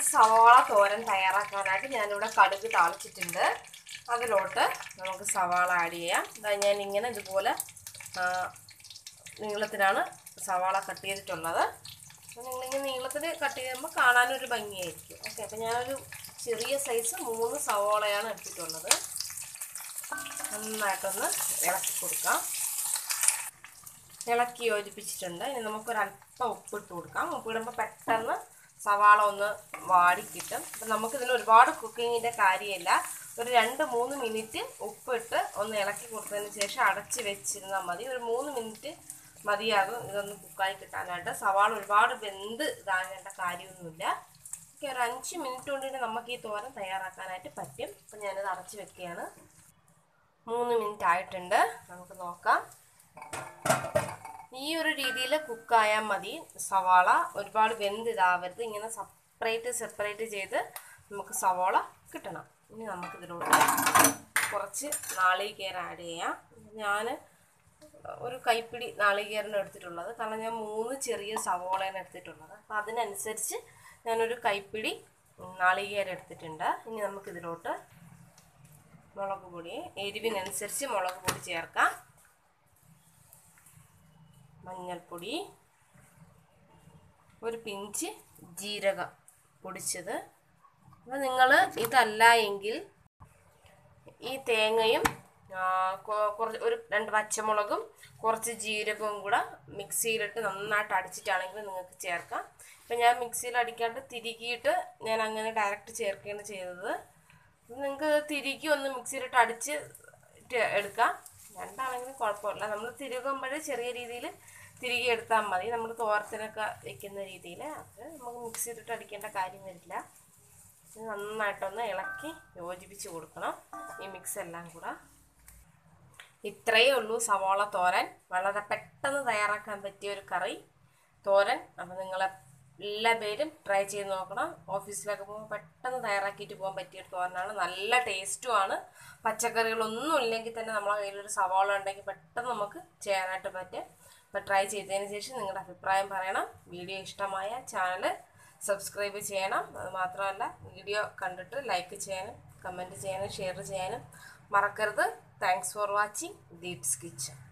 സവാള തോരൻ തയ്യാറാക്കാനായിട്ട് ഞാനിവിടെ കടുക് താളിച്ചിട്ടുണ്ട് അതിലോട്ട് നമുക്ക് സവാള ആഡ് ചെയ്യാം ഇതാ ഞാൻ ഇങ്ങനെ ഇതുപോലെ ആ, നീളത്തിനാണ് സവാള കട്ട് ചെയ്തിട്ടുള്ളത് അപ്പോൾ നിങ്ങളിങ്ങനെ നീളത്തിൽ കട്ട് ചെയ്യുമ്പോൾ കാണാനൊരു ഭംഗിയായിരിക്കും ഓക്കെ അപ്പോൾ ഞാനൊരു ചെറിയ സൈസ് മൂന്ന് സവാളയാണ് എടുത്തിട്ടുള്ളത് നന്നായിട്ടൊന്ന് ഇളക്കി കൊടുക്കാം ഇളക്കി യോജിപ്പിച്ചിട്ടുണ്ട് ഇനി നമുക്കൊരല്പം ഉപ്പിട്ട് കൊടുക്കാം ഉപ്പിടുമ്പോൾ പെട്ടെന്ന് സവാള ഒന്ന് വാടി കിട്ടും അപ്പം നമുക്കിതിൽ ഒരുപാട് കുക്കിങ്ങിൻ്റെ കാര്യമില്ല ഒരു രണ്ട് മൂന്ന് മിനിറ്റ് ഉപ്പിട്ട് ഒന്ന് ഇളക്കി കൊടുത്തതിന് ശേഷം അടച്ച് വെച്ചിരുന്നാൽ മതി ഒരു മൂന്ന് മിനിറ്റ് മതിയാകും ഇതൊന്ന് കുക്കായി കിട്ടാനായിട്ട് സവാള ഒരുപാട് വെന്ത് ഇതാകേണ്ട കാര്യമൊന്നുമില്ല ഓക്കെ ഒരു അഞ്ച് മിനിറ്റ് കൊണ്ട് തന്നെ നമുക്ക് ഈ തോരൻ തയ്യാറാക്കാനായിട്ട് പറ്റും അപ്പം ഞാനിത് അടച്ച് വെക്കുകയാണ് മൂന്ന് മിനിറ്റ് ആയിട്ടുണ്ട് നമുക്ക് നോക്കാം ഈ ഒരു രീതിയിൽ കുക്കായാൽ മതി സവാള ഒരുപാട് വെന്ത് ഇതാവരുത് ഇങ്ങനെ സെപ്പറേറ്റ് സെപ്പറേറ്റ് ചെയ്ത് നമുക്ക് സവാള കിട്ടണം ഇനി നമുക്കിതിലോട്ട് കുറച്ച് നാളികേരം ആഡ് ചെയ്യാം ഞാൻ ഒരു കൈപ്പിടി നാളികേരം എടുത്തിട്ടുള്ളത് കാരണം ഞാൻ മൂന്ന് ചെറിയ സവോളയാണ് എടുത്തിട്ടുള്ളത് അപ്പോൾ അതിനനുസരിച്ച് ഞാനൊരു കൈപ്പിടി നാളികേരം എടുത്തിട്ടുണ്ട് ഇനി നമുക്കിതിലോട്ട് മുളക് പൊടി എരിവിനനുസരിച്ച് മുളക് പൊടി ചേർക്കാം മഞ്ഞൾപ്പൊടി ഒരു പിഞ്ച് ജീരകം പൊടിച്ചത് അപ്പോൾ നിങ്ങൾ ഇതല്ല എങ്കിൽ ഈ തേങ്ങയും ആ, കൊ- കുറച്ച് ഒരു രണ്ട് പച്ചമുളകും കുറച്ച് ജീരകവും കൂടെ മിക്സിയിലിട്ട് നന്നായിട്ട് അടിച്ചിട്ടാണെങ്കിൽ നിങ്ങൾക്ക് ചേർക്കാം ഇപ്പം ഞാൻ മിക്സിയിൽ അടിക്കാണ്ട് തിരുകിയിട്ട് ഞാൻ അങ്ങനെ ഡയറക്റ്റ് ചേർക്കുകയാണ് ചെയ്തത് നിങ്ങൾക്ക് തിരുകി ഒന്ന് മിക്സിയിലിട്ട് അടിച്ച് ഇട്ട് എടുക്കാം രണ്ടാണെങ്കിലും കുഴപ്പമില്ല നമ്മൾ തിരുകുമ്പോൾ ചെറിയ രീതിയിൽ തിരികെ എടുത്താൽ മതി നമ്മൾ തോരത്തിനൊക്കെ വെക്കുന്ന രീതിയിൽ അത് നമുക്ക് മിക്സിയിലിട്ട് അടിക്കേണ്ട കാര്യം വരില്ല ഇത് നന്നായിട്ടൊന്ന് ഇളക്കി യോജിപ്പിച്ച് കൊടുക്കണം ഈ മിക്സ് എല്ലാം കൂടെ ഇത്രയേ ഉള്ളൂ സവാള തോരൻ വളരെ പെട്ടെന്ന് തയ്യാറാക്കാൻ പറ്റിയ ഒരു കറി തോരൻ അപ്പോൾ നിങ്ങൾ എല്ലാ പേരും ട്രൈ ചെയ്ത് നോക്കണം ഓഫീസിലൊക്കെ പോകുമ്പോൾ പെട്ടെന്ന് തയ്യാറാക്കിയിട്ട് പോകാൻ പറ്റിയ ഒരു തോരനാണ് നല്ല ടേസ്റ്റുമാണ് പച്ചക്കറികളൊന്നും ഇല്ലെങ്കിൽ തന്നെ നമ്മളെ കയ്യിലൊരു സവാള ഉണ്ടെങ്കിൽ പെട്ടെന്ന് നമുക്ക് ചെയ്യാനായിട്ട് പറ്റും അപ്പോൾ ട്രൈ ചെയ്തതിന് ശേഷം നിങ്ങളുടെ അഭിപ്രായം പറയണം വീഡിയോ ഇഷ്ടമായ ചാനൽ സബ്സ്ക്രൈബ് ചെയ്യണം അത് മാത്രമല്ല വീഡിയോ കണ്ടിട്ട് ലൈക്ക് ചെയ്യാനും കമൻറ്റ് ചെയ്യാനും ഷെയർ ചെയ്യാനും മറക്കരുത് thanks for watching Deeps kitchen